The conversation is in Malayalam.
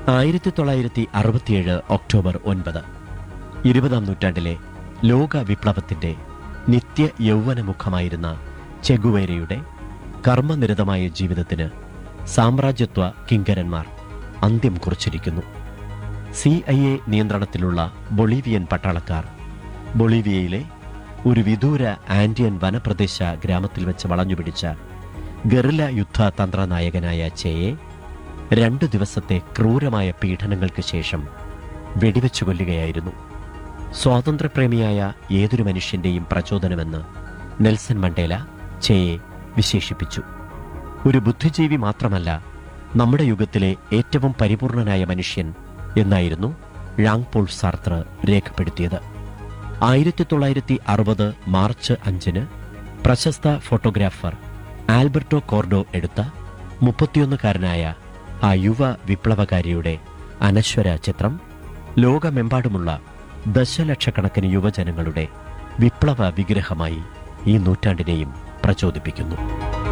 ആയിരത്തി തൊള്ളായിരത്തി അറുപത്തിയേഴ് ഒക്ടോബർ ഒൻപത് ഇരുപതാം നൂറ്റാണ്ടിലെ ലോക വിപ്ലവത്തിന്റെ നിത്യ യൗവനമുഖമായിരുന്ന ചെഗുവേരയുടെ കർമ്മനിരതമായ ജീവിതത്തിന് സാമ്രാജ്യത്വ കിങ്കരന്മാർ അന്ത്യം കുറിച്ചിരിക്കുന്നു സി ഐ എ നിയന്ത്രണത്തിലുള്ള ബൊളീവിയൻ പട്ടാളക്കാർ ബൊളീവിയയിലെ ഒരു വിദൂര ആൻഡിയൻ വനപ്രദേശ ഗ്രാമത്തിൽ വെച്ച് വളഞ്ഞുപിടിച്ച ഗറില്ല യുദ്ധ തന്ത്രനായകനായ ചെയെ രണ്ടു ദിവസത്തെ ക്രൂരമായ പീഡനങ്ങൾക്ക് ശേഷം വെടിവെച്ചു കൊല്ലുകയായിരുന്നു സ്വാതന്ത്ര്യപ്രേമിയായ ഏതൊരു മനുഷ്യന്റെയും പ്രചോദനമെന്ന് നെൽസൺ മണ്ടേല ചെയെ വിശേഷിപ്പിച്ചു ഒരു ബുദ്ധിജീവി മാത്രമല്ല നമ്മുടെ യുഗത്തിലെ ഏറ്റവും പരിപൂർണനായ മനുഷ്യൻ എന്നായിരുന്നു ഴാങ് പോൾ സാർത്ര രേഖപ്പെടുത്തിയത് ആയിരത്തി തൊള്ളായിരത്തി അറുപത് മാർച്ച് അഞ്ചിന് പ്രശസ്ത ഫോട്ടോഗ്രാഫർ ആൽബർട്ടോ കോർഡോ എടുത്ത മുപ്പത്തിയൊന്നുകാരനായ ആ യുവ വിപ്ലവകാരിയുടെ അനശ്വര ചിത്രം ലോകമെമ്പാടുമുള്ള ദശലക്ഷക്കണക്കിന് യുവജനങ്ങളുടെ വിപ്ലവ വിഗ്രഹമായി ഈ നൂറ്റാണ്ടിനെയും പ്രചോദിപ്പിക്കുന്നു